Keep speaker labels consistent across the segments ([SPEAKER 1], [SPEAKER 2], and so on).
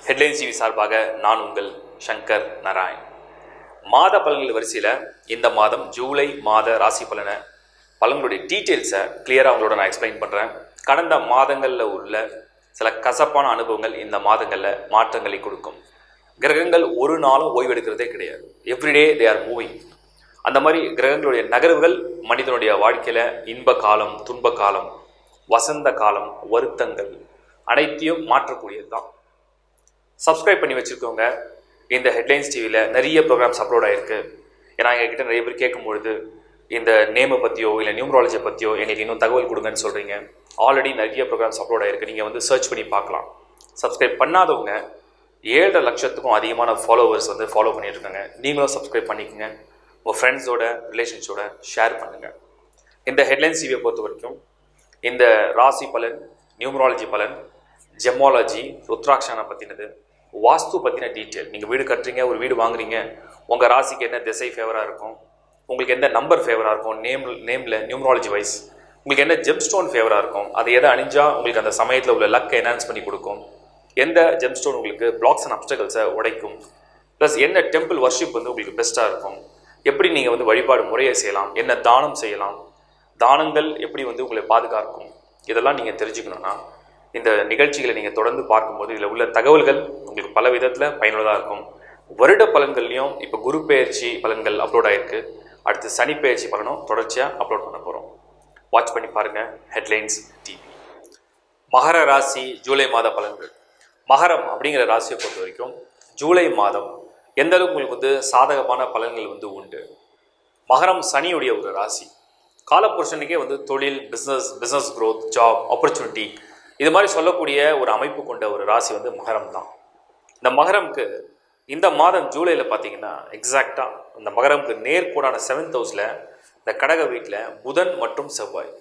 [SPEAKER 1] headlines TV சார்பாக நான் உங்கள் சங்கர் நாராயண் மாத பலன்கள் வரிசையில் இந்த மாதம் ஜூலை மாத ராசி பலனை பலன்களுடைய டீட்டெயில்ஸை கிளியராக உங்களோட நான் எக்ஸ்பிளைன் பண்ணுறேன் கடந்த மாதங்களில் உள்ள சில கசப்பான அனுபவங்கள் இந்த மாதங்களில் மாற்றங்களை கொடுக்கும் கிரகங்கள் ஒரு நாளும் ஓய்வெடுக்கிறதே கிடையாது எவ்ரிடே தே ஆர் மூவிங் அந்த மாதிரி கிரகங்களுடைய நகர்வுகள் மனிதனுடைய வாழ்க்கையில் இன்ப காலம் துன்ப காலம் வசந்த காலம் வருத்தங்கள் அனைத்தையும் மாற்றக்கூடியது தான் சப்ஸ்கிரைப் பண்ணி வச்சுருக்கவங்க இந்த ஹெட்லைன்ஸ் டிவியில் நிறைய ப்ரோக்ராம்ஸ் அப்லோட் ஆகிருக்கு ஏன்னா எங்ககிட்ட நிறைய பேர் கேட்கும்பொழுது இந்த நேமை பற்றியோ இல்லை நியூமராலஜியை பற்றியோ எங்களுக்கு இன்னும் தகவல் கொடுங்கன்னு சொல்கிறீங்க ஆல்ரெடி நிறைய ப்ரோக்ராம்ஸ் அப்லோட் ஆகிருக்கு நீங்கள் வந்து சர்ச் பண்ணி பார்க்கலாம் சப்ஸ்கிரைப் பண்ணாதவங்க ஏழரை லட்சத்துக்கும் அதிகமான ஃபாலோவர்ஸ் வந்து ஃபாலோ பண்ணியிருக்காங்க நீங்களும் சப்ஸ்கிரைப் பண்ணிக்கோங்க உங்கள் ஃப்ரெண்ட்ஸோட ரிலேஷன்ஸோட ஷேர் பண்ணுங்கள் இந்த ஹெட்லைன்ஸ் டிவியை பொறுத்த வரைக்கும் இந்த ராசி பலன் நியூமராலஜி பலன் ஜெமாலஜி ருத்ராட்சனை பற்றினது வாஸ்து பற்றின டீட்டெயில் நீங்கள் வீடு கட்டுறீங்க ஒரு வீடு வாங்குறீங்க உங்கள் ராசிக்கு என்ன திசை ஃபேவராக இருக்கும் உங்களுக்கு எந்த நம்பர் ஃபேவராக இருக்கும் நேம் நேமில் நியூமராலஜி வைஸ் உங்களுக்கு என்ன ஜெம் ஸ்டோன் ஃபேவராக இருக்கும் அது எதை அணிஞ்சா உங்களுக்கு அந்த சமயத்தில் உள்ள லக்கை என்ஹான்ஸ் பண்ணி கொடுக்கும் எந்த ஜெம் ஸ்டோன் உங்களுக்கு பிளாக்ஸ் அண்ட் அப்டகல்ஸை உடைக்கும் ப்ளஸ் என்ன டெம்பிள் வர்ஷிப் வந்து உங்களுக்கு பெஸ்ட்டாக இருக்கும் எப்படி நீங்கள் வந்து வழிபாடு முறையை செய்யலாம் என்ன தானம் செய்யலாம் தானங்கள் எப்படி வந்து உங்களை பாதுகாக்கும் இதெல்லாம் நீங்கள் தெரிஞ்சுக்கணுன்னா இந்த நிகழ்ச்சிகளை நீங்கள் தொடர்ந்து பார்க்கும்போது இதில் உள்ள தகவல்கள் உங்களுக்கு பல விதத்தில் பயனுள்ளதாக இருக்கும் வருட பலன்கள்லையும் இப்போ குரு பெயர்ச்சி பலன்கள் அப்லோட் ஆகிருக்கு அடுத்து சனி பெயர்ச்சி பலனும் தொடர்ச்சியாக அப்லோட் பண்ண போகிறோம் வாட்ச் பண்ணி பாருங்கள் ஹெட்லைன்ஸ் டிவி மகர ராசி ஜூலை மாத பலன்கள் மகரம் அப்படிங்கிற ராசியை பொறுத்த வரைக்கும் ஜூலை மாதம் எந்த அளவுக்கு உங்களுக்கு வந்து சாதகமான பலன்கள் வந்து உண்டு மகரம் சனியுடைய ஒரு ராசி காலப்புருஷனுக்கே வந்து தொழில் business business growth job opportunity இது மாதிரி சொல்லக்கூடிய ஒரு அமைப்பு கொண்ட ஒரு ராசி வந்து மகரம் தான் இந்த மகரம்க்கு இந்த மாதம் ஜூலையில் பார்த்தீங்கன்னா எக்ஸாக்டாக இந்த மகரம்க்கு நேர்கோடான செவன்த் ஹவுஸில் இந்த கடக வீட்டில் புதன் மற்றும் செவ்வாய்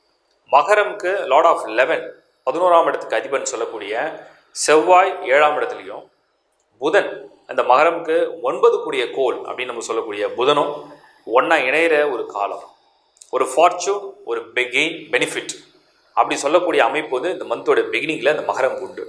[SPEAKER 1] மகரம்க்கு லார்ட் ஆஃப் லெவன் பதினோராம் இடத்துக்கு அதிபன் சொல்லக்கூடிய செவ்வாய் ஏழாம் இடத்துலையும் புதன் அந்த மகரம்க்கு ஒன்பது கூடிய கோல் அப்படின்னு நம்ம சொல்லக்கூடிய புதனும் ஒன்றா இணையிற ஒரு காலம் ஒரு ஃபார்ச்சூன் ஒரு கெயின் பெனிஃபிட் அப்படி சொல்லக்கூடிய அமைப்பு வந்து இந்த மந்தோட பிகினிங்கில் இந்த மகரம் உண்டு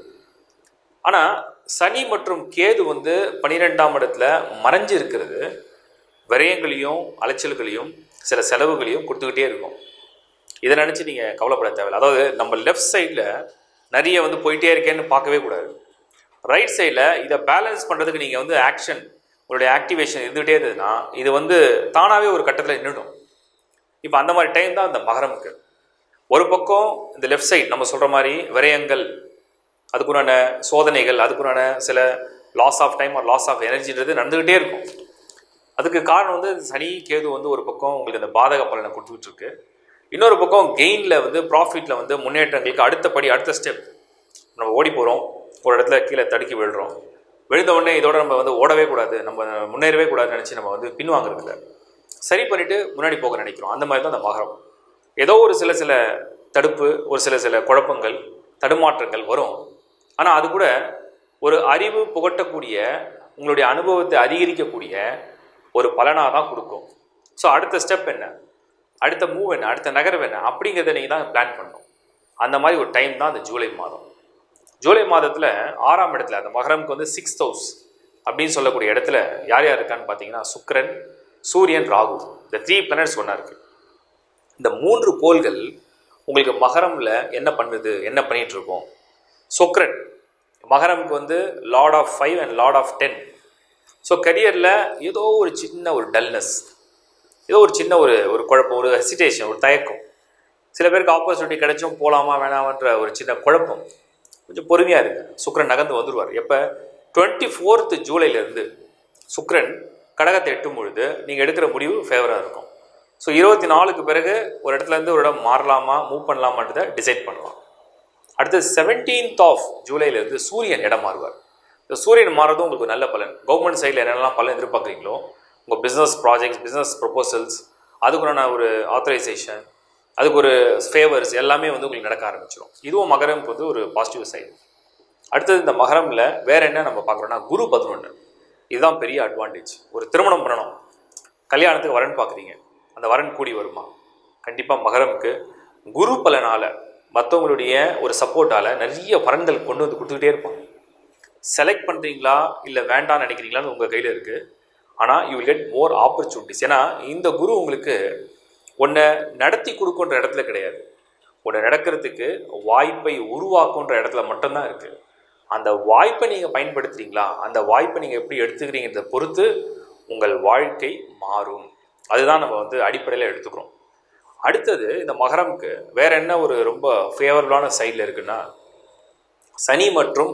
[SPEAKER 1] ஆனால் சனி மற்றும் கேது வந்து பன்னிரெண்டாம் இடத்துல மறைஞ்சு இருக்கிறது விரயங்களையும் அலைச்சல்களையும் சில செலவுகளையும் கொடுத்துக்கிட்டே இருக்கும் இதை நினச்சி நீங்கள் கவலைப்பட தேவையில்லை அதாவது நம்ம லெஃப்ட் சைடில் நிறைய வந்து போயிட்டே இருக்கேன்னு பார்க்கவே கூடாது ரைட் சைடில் இதை பேலன்ஸ் பண்ணுறதுக்கு நீங்கள் வந்து ஆக்ஷன் உங்களுடைய ஆக்டிவேஷன் இருந்துகிட்டே இருந்ததுன்னா இது வந்து தானாகவே ஒரு கட்டத்தில் நின்றுடும் இப்போ அந்த மாதிரி டைம் தான் இந்த மகரமுக்கு ஒரு பக்கம் இந்த லெஃப்ட் சைடு நம்ம சொல்கிற மாதிரி விரயங்கள் அதுக்குண்டான சோதனைகள் அதுக்குண்டான சில loss of time or loss of எனர்ஜின்றது நடந்துக்கிட்டே இருக்கும் அதுக்கு காரணம் வந்து சனி கேது வந்து ஒரு பக்கம் உங்களுக்கு அந்த பாதக பலனை கொடுத்துக்கிட்டு இருக்கு இன்னொரு பக்கம் கெயினில் வந்து ப்ராஃபிட்டில் வந்து முன்னேற்றங்களுக்கு அடுத்த படி அடுத்த ஸ்டெப் நம்ம ஓடி போகிறோம் ஒரு இடத்துல கீழே தடுக்கி விழுறோம் விழுந்த உடனே இதோட நம்ம வந்து ஓடவே கூடாது நம்ம முன்னேறவே கூடாதுன்னு நினச்சி நம்ம வந்து பின்வாங்குறதில்ல சரி பண்ணிவிட்டு முன்னாடி போக நினைக்கிறோம் அந்த மாதிரி தான் அந்த மகரம் ஏதோ ஒரு சில சில தடுப்பு ஒரு சில சில குழப்பங்கள் தடுமாற்றங்கள் வரும் ஆனால் அது கூட ஒரு அறிவு புகட்டக்கூடிய உங்களுடைய அனுபவத்தை அதிகரிக்கக்கூடிய ஒரு பலனாக தான் கொடுக்கும் ஸோ அடுத்த ஸ்டெப் என்ன அடுத்த மூவ் என்ன அடுத்த நகர்வு என்ன அப்படிங்கிறத நீங்கள் தான் பிளான் பண்ணணும் அந்த மாதிரி ஒரு டைம் தான் அந்த ஜூலை மாதம் ஜூலை மாதத்தில் ஆறாம் இடத்துல அந்த மகரம்க்கு வந்து சிக்ஸ்த் ஹவுஸ் அப்படின்னு சொல்லக்கூடிய இடத்துல யார் யார் இருக்கான்னு பார்த்தீங்கன்னா சுக்கிரன் சூரியன் ராகு இந்த த்ரீ பிளானட்ஸ் ஒன்றா இருக்குது இந்த மூன்று கோள்கள் உங்களுக்கு மகரமில் என்ன பண்ணுது என்ன பண்ணிகிட்டு இருக்கோம் சுக்ரன் மகரமுக்கு வந்து lord of five and lord of ten so கரியரில் ஏதோ ஒரு சின்ன ஒரு டல்னஸ் ஏதோ ஒரு சின்ன ஒரு ஒரு குழப்பம் ஒரு ஹெசிடேஷன் ஒரு தயக்கம் சில பேருக்கு ஆப்பர்ச்சுனிட்டி கிடைச்சும் போகலாமா வேணாமன்ற ஒரு சின்ன குழப்பம் கொஞ்சம் பொறுமையாக இருங்க சுக்ரன் நகர்ந்து வந்துடுவார் எப்போ டுவெண்ட்டி ஃபோர்த்து ஜூலைலேருந்து சுக்ரன் கடகத்தை எட்டும் பொழுது நீங்கள் எடுக்கிற முடிவு ஃபேவராக இருக்கும் ஸோ இருபத்தி நாலுக்கு பிறகு ஒரு இடத்துல இருந்து ஒரு இடம் மாறலாமா மூவ் பண்ணலாமான்றதை டிசைட் பண்ணலாம் அடுத்து செவன்டீன்த் ஆஃப் ஜூலைலேருந்து சூரியன் இடம் மாறுவார் இந்த சூரியன் மாறதும் உங்களுக்கு ஒரு நல்ல பலன் கவர்மெண்ட் சைடில் என்னென்னலாம் பலன் எதிர்பார்க்குறீங்களோ உங்கள் பிஸ்னஸ் ப்ராஜெக்ட்ஸ் பிஸ்னஸ் ப்ரொபோசல்ஸ் அதுக்குண்டான ஒரு ஆத்தரைசேஷன் அதுக்கு ஒரு ஃபேவர்ஸ் எல்லாமே வந்து உங்களுக்கு நடக்க ஆரம்பிச்சிடும் இதுவும் மகரம்க்கு வந்து ஒரு பாசிட்டிவ் சைடு அடுத்தது இந்த மகரமில் வேற என்ன நம்ம பார்க்குறோன்னா குரு பதினொன்று இதுதான் பெரிய அட்வான்டேஜ் ஒரு திருமணம் பண்ணணும் கல்யாணத்துக்கு வரன் பார்க்குறீங்க அந்த வரன் கூடி வருமா கண்டிப்பாக மகரமுக்கு குரு பலனால் மற்றவங்களுடைய ஒரு சப்போர்ட்டால் நிறைய வரன்கள் கொண்டு வந்து கொடுத்துக்கிட்டே இருப்பாங்க செலக்ட் பண்ணுறீங்களா இல்லை வேண்டாம்னு நினைக்கிறீங்களான்னு உங்கள் கையில் இருக்குது ஆனால் you will get more opportunities ஏன்னா இந்த குரு உங்களுக்கு உன்னை நடத்தி கொடுக்குன்ற இடத்துல கிடையாது உன்னை நடக்கிறதுக்கு வாய்ப்பை உருவாக்குன்ற இடத்துல மட்டும்தான் இருக்குது அந்த வாய்ப்பை நீங்கள் பயன்படுத்துகிறீங்களா அந்த வாய்ப்பை நீங்கள் எப்படி எடுத்துக்கிறீங்கிறத பொறுத்து உங்கள் வாழ்க்கை மாறும் அதுதான் நம்ம வந்து அடிப்படையில் எடுத்துக்கிறோம் அடுத்தது இந்த மகரம்க்கு வேற என்ன ஒரு ரொம்ப ஃபேவரபுளான சைடில் இருக்குன்னா சனி மற்றும்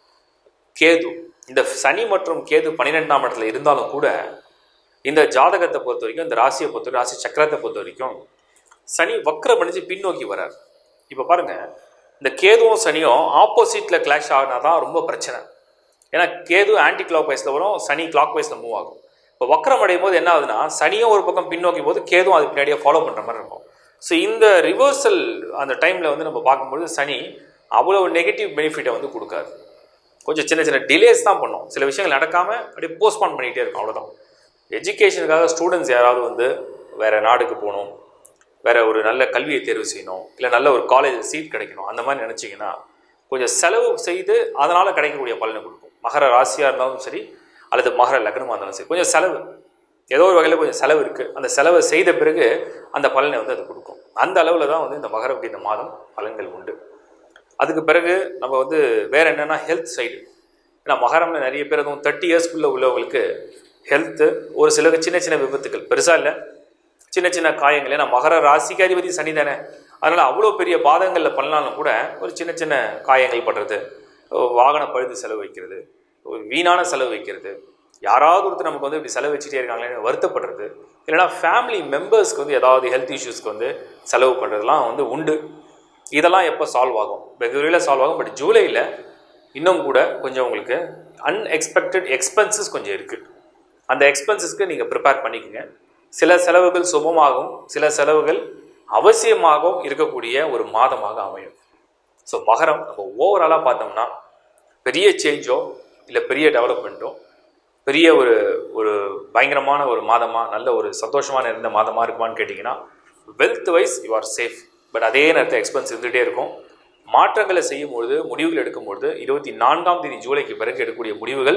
[SPEAKER 1] கேது இந்த சனி மற்றும் கேது பன்னிரெண்டாம் இடத்துல இருந்தாலும் கூட இந்த ஜாதகத்தை பொறுத்த வரைக்கும் இந்த ராசியை பொறுத்த வரைக்கும் ராசி சக்கரத்தை பொறுத்த வரைக்கும் சனி வக்ரம் அணிஞ்சு பின்னோக்கி வரார் இப்போ பாருங்க இந்த கேதுவும் சனியும் ஆப்போசிட்டில் கிளாஷ் ஆகினா தான் ரொம்ப பிரச்சனை ஏன்னா கேது ஆன்டி கிளாக் வைஸில் வரும் சனி கிளாக் வைஸில் மூவ் ஆகும் இப்போ வக்ரம் அடையும் போது என்ன ஆகுதுன்னா சனியும் ஒரு பக்கம் பின்னோக்கி போது கேதுவும் அது பின்னாடியே ஃபாலோ பண்ணுற மாதிரி இருக்கும் ஸோ இந்த ரிவர்சல் அந்த டைமில் வந்து நம்ம பார்க்கும்பொழுது சனி அவ்வளோ நெகட்டிவ் பெனிஃபிட்டை வந்து கொடுக்காது கொஞ்சம் சின்ன சின்ன டிலேஸ் தான் பண்ணும் சில விஷயங்கள் நடக்காமல் அப்படியே போஸ்ட்பான் பண்ணிகிட்டே இருக்கும் அவ்வளோதான் எஜுகேஷனுக்காக ஸ்டூடெண்ட்ஸ் யாராவது வந்து வேறு நாடுக்கு போகணும் வேறு ஒரு நல்ல கல்வியை தேர்வு செய்யணும் இல்லை நல்ல ஒரு காலேஜில் சீட் கிடைக்கணும் அந்த மாதிரி நினச்சிங்கன்னா கொஞ்சம் செலவு செய்து அதனால் கிடைக்கக்கூடிய பலனை கொடுக்கும் மகர ராசியாக இருந்தாலும் சரி அல்லது மகர லக்னமாக இருந்தாலும் சரி கொஞ்சம் செலவு ஏதோ ஒரு வகையில் கொஞ்சம் செலவு இருக்குது அந்த செலவை செய்த பிறகு அந்த பலனை வந்து அது கொடுக்கும் அந்த அளவில் தான் வந்து இந்த மகரம் இந்த மாதம் பலன்கள் உண்டு அதுக்கு பிறகு நம்ம வந்து வேற என்னென்னா ஹெல்த் சைடு ஏன்னா மகரம்ல நிறைய பேர் அதுவும் தேர்ட்டி இயர்ஸ்க்குள்ளே உள்ளவங்களுக்கு ஹெல்த்து ஒரு சில சின்ன சின்ன விபத்துக்கள் பெருசாக இல்லை சின்ன சின்ன காயங்கள் ஏன்னா மகர ராசிக்கு அதிபதி சனி தானே அதனால் அவ்வளோ பெரிய பாதங்களில் பண்ணாலும் கூட ஒரு சின்ன சின்ன காயங்கள் படுறது வாகன பழுது செலவு வைக்கிறது ஒரு வீணான செலவு வைக்கிறது யாராவது ஒருத்தர் நமக்கு வந்து இப்படி செலவு வச்சுட்டே இருக்காங்களேன்னு வருத்தப்படுறது இல்லைனா ஃபேமிலி மெம்பர்ஸ்க்கு வந்து ஏதாவது ஹெல்த் இஷ்யூஸ்க்கு வந்து செலவு பண்ணுறதுலாம் வந்து உண்டு இதெல்லாம் எப்போ சால்வ் ஆகும் வெகுவிரையில் சால்வ் ஆகும் பட் ஜூலையில் இன்னும் கூட கொஞ்சம் உங்களுக்கு அன்எக்ஸ்பெக்டட் எக்ஸ்பென்சஸ் கொஞ்சம் இருக்குது அந்த எக்ஸ்பென்சஸ்க்கு நீங்கள் ப்ரிப்பேர் பண்ணிக்கோங்க சில செலவுகள் சுபமாகவும் சில செலவுகள் அவசியமாகவும் இருக்கக்கூடிய ஒரு மாதமாக அமையும் ஸோ மகரம் நம்ம ஓவராலாக பார்த்தோம்னா பெரிய சேஞ்சோ இல்லை பெரிய டெவலப்மெண்ட்டோ பெரிய ஒரு ஒரு பயங்கரமான ஒரு மாதமாக நல்ல ஒரு சந்தோஷமான இருந்த மாதமாக இருக்குமான்னு கேட்டிங்கன்னா wealth wise you are safe but அதே நேரத்தில் எக்ஸ்பென்ஸ் இருந்துகிட்டே இருக்கும் மாற்றங்களை செய்யும் பொழுது முடிவுகள் எடுக்கும் பொழுது இருபத்தி நான்காம் தேதி ஜூலைக்கு பிறகு எடுக்கக்கூடிய முடிவுகள்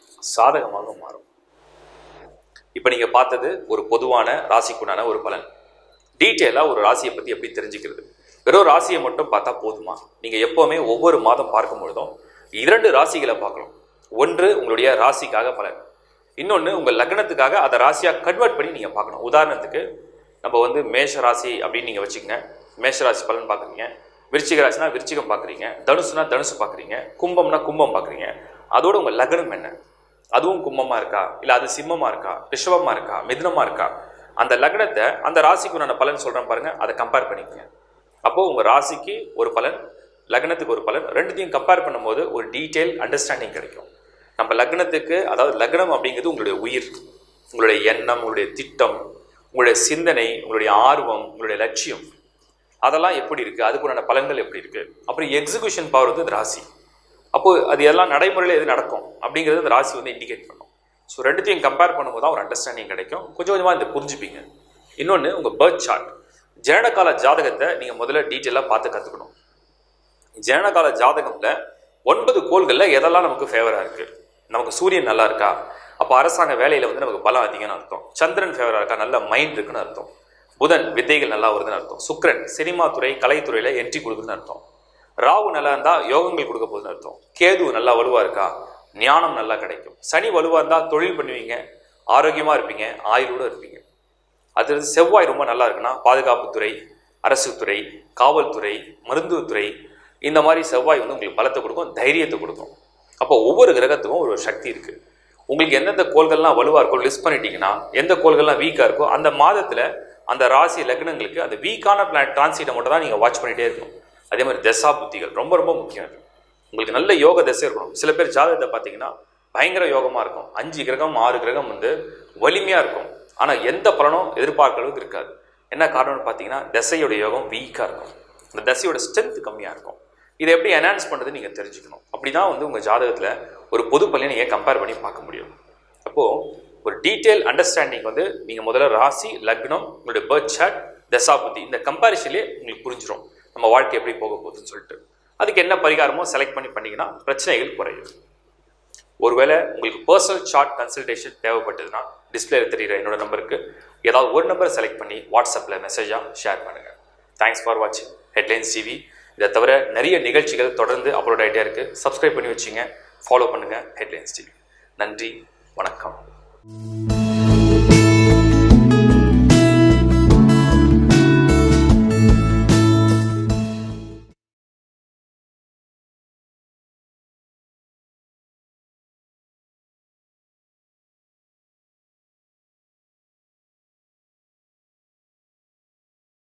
[SPEAKER 1] சாதகமாக மாறும் இப்போ நீங்கள் பார்த்தது ஒரு பொதுவான ராசிக்குண்டான ஒரு பலன் டீட்டெயிலாக ஒரு ராசியை பற்றி எப்படி தெரிஞ்சுக்கிறது வெறும் ராசியை மட்டும் பார்த்தா போதுமா நீங்கள் எப்போவுமே ஒவ்வொரு மாதம் பார்க்கும் பொழுதும் இரண்டு ராசிகளை பார்க்கணும் ஒன்று உங்களுடைய ராசிக்காக பலன் இன்னொன்று உங்கள் லக்னத்துக்காக அதை ராசியாக கன்வெர்ட் பண்ணி நீங்கள் பார்க்கணும் உதாரணத்துக்கு நம்ம வந்து மேஷ ராசி அப்படின்னு நீங்கள் வச்சுக்கோங்க மேஷ ராசி பலன் பார்க்குறீங்க விருச்சிக ராசினா விருச்சிகம் பார்க்குறீங்க தனுசுனா தனுசு பார்க்குறீங்க கும்பம்னா கும்பம் பார்க்குறீங்க அதோட உங்கள் லக்னம் என்ன அதுவும் கும்பமாக இருக்கா இல்லை அது சிம்மமாக இருக்கா ரிஷபமாக இருக்கா மிதுனமாக இருக்கா அந்த லக்னத்தை அந்த ராசிக்கு நான் பலன் சொல்கிறேன் பாருங்கள் அதை கம்பேர் பண்ணிக்கங்க அப்போது உங்கள் ராசிக்கு ஒரு பலன் லக்னத்துக்கு ஒரு பலன் ரெண்டுத்தையும் கம்பேர் பண்ணும்போது ஒரு டீட்டெயில் அண்டர்ஸ்டாண்டிங் கிடைக்கும் நம்ம லக்னத்துக்கு அதாவது லக்னம் அப்படிங்கிறது உங்களுடைய உயிர் உங்களுடைய எண்ணம் உங்களுடைய திட்டம் உங்களுடைய சிந்தனை உங்களுடைய ஆர்வம் உங்களுடைய லட்சியம் அதெல்லாம் எப்படி இருக்குது அதுக்குண்டான பலன்கள் எப்படி இருக்குது அப்புறம் எக்ஸிகியூஷன் பவர் வந்து ராசி அப்போது அது எல்லாம் நடைமுறையில் எது நடக்கும் அப்படிங்கிறது அந்த ராசி வந்து இண்டிகேட் பண்ணும் ஸோ ரெண்டுத்தையும் கம்பேர் பண்ணும்போது தான் ஒரு அண்டர்ஸ்டாண்டிங் கிடைக்கும் கொஞ்சம் கொஞ்சமாக இந்த புரிஞ்சுப்பீங்க இன்னொன்று உங்கள் பர்த் சார்ட் ஜனனகால ஜாதகத்தை நீங்கள் முதல்ல டீட்டெயிலாக பார்த்து கற்றுக்கணும் ஜனனகால ஜாதகத்தில் ஒன்பது கோள்களில் எதெல்லாம் நமக்கு ஃபேவராக இருக்குது நமக்கு சூரியன் நல்லா இருக்கா அப்போ அரசாங்க வேலையில் வந்து நமக்கு பலம் அதிகம்னு அர்த்தம் சந்திரன் ஃபேவராக இருக்கா நல்ல மைண்ட் இருக்குன்னு அர்த்தம் புதன் வித்தைகள் நல்லா வருதுன்னு அர்த்தம் சுக்ரன் சினிமா துறை கலைத்துறையில் என்ட்ரி கொடுக்குதுன்னு அர்த்தம் ராகு நல்லா இருந்தால் யோகங்கள் கொடுக்க போகுதுன்னு அர்த்தம் கேது நல்லா வலுவாக இருக்கா ஞானம் நல்லா கிடைக்கும் சனி வலுவாக இருந்தால் தொழில் பண்ணுவீங்க ஆரோக்கியமாக இருப்பீங்க ஆயுளோடு இருப்பீங்க அது செவ்வாய் ரொம்ப நல்லா இருக்குன்னா பாதுகாப்புத்துறை அரசு துறை காவல்துறை மருத்துவத்துறை இந்த மாதிரி செவ்வாய் வந்து உங்களுக்கு பலத்தை கொடுக்கும் தைரியத்தை கொடுக்கும் அப்போ ஒவ்வொரு கிரகத்துக்கும் ஒரு சக்தி இருக்குது உங்களுக்கு எந்தெந்த கோள்கள்லாம் வலுவாக இருக்கோ லிஸ்ட் பண்ணிட்டீங்கன்னா எந்த கோள்கள்லாம் வீக்காக இருக்கோ அந்த மாதத்தில் அந்த ராசி லக்னங்களுக்கு அந்த வீக்கான பிளான் டிரான்சிட்டை மட்டும் தான் நீங்கள் வாட்ச் பண்ணிகிட்டே இருக்கணும் அதே மாதிரி தசா புத்திகள் ரொம்ப ரொம்ப முக்கியம் அது உங்களுக்கு நல்ல யோக தசை இருக்கணும் சில பேர் ஜாதகத்தை பார்த்தீங்கன்னா பயங்கர யோகமாக இருக்கும் அஞ்சு கிரகம் ஆறு கிரகம் வந்து வலிமையாக இருக்கும் ஆனால் எந்த பலனும் எதிர்பார்க்க அளவுக்கு இருக்காது என்ன காரணம்னு பார்த்தீங்கன்னா தசையோட யோகம் வீக்காக இருக்கும் அந்த தசையோட ஸ்ட்ரென்த் கம்மியாக இருக்கும் இதை எப்படி என்ஹான்ஸ் பண்ணுறது நீங்கள் தெரிஞ்சுக்கணும் அப்படி தான் வந்து உங்கள் ஜாதகத்தில் ஒரு பொது பலனை நீங்கள் கம்பேர் பண்ணி பார்க்க முடியும் அப்போது ஒரு டீட்டெயில் அண்டர்ஸ்டாண்டிங் வந்து நீங்கள் முதல்ல ராசி லக்னம் உங்களுடைய பர்த் சார்ட் தசாபுத்தி இந்த கம்பேரிஷன்லேயே உங்களுக்கு புரிஞ்சிடும் நம்ம வாழ்க்கை எப்படி போக போகுதுன்னு சொல்லிட்டு அதுக்கு என்ன பரிகாரமோ செலக்ட் பண்ணி பண்ணிங்கன்னா பிரச்சனைகள் குறையும் ஒருவேளை உங்களுக்கு பர்சனல் சார்ட் கன்சல்டேஷன் தேவைப்பட்டதுன்னா டிஸ்பிளேல தெரியுற என்னோட நம்பருக்கு ஏதாவது ஒரு நம்பர் செலக்ட் பண்ணி வாட்ஸ்அப்பில் மெசேஜாக ஷேர் பண்ணுங்கள் தேங்க்ஸ் ஃபார் வாட்சிங் ஹெட்லைன்ஸ் டிவி இதை தவிர நிறைய நிகழ்ச்சிகள் தொடர்ந்து அப்லோட் ஆகிட்டே இருக்குது சப்ஸ்கிரைப் பண்ணி வச்சுங்க ஃபாலோ பண்ணுங்கள் ஹெட்லைன்ஸ் டிவி நன்றி வணக்கம்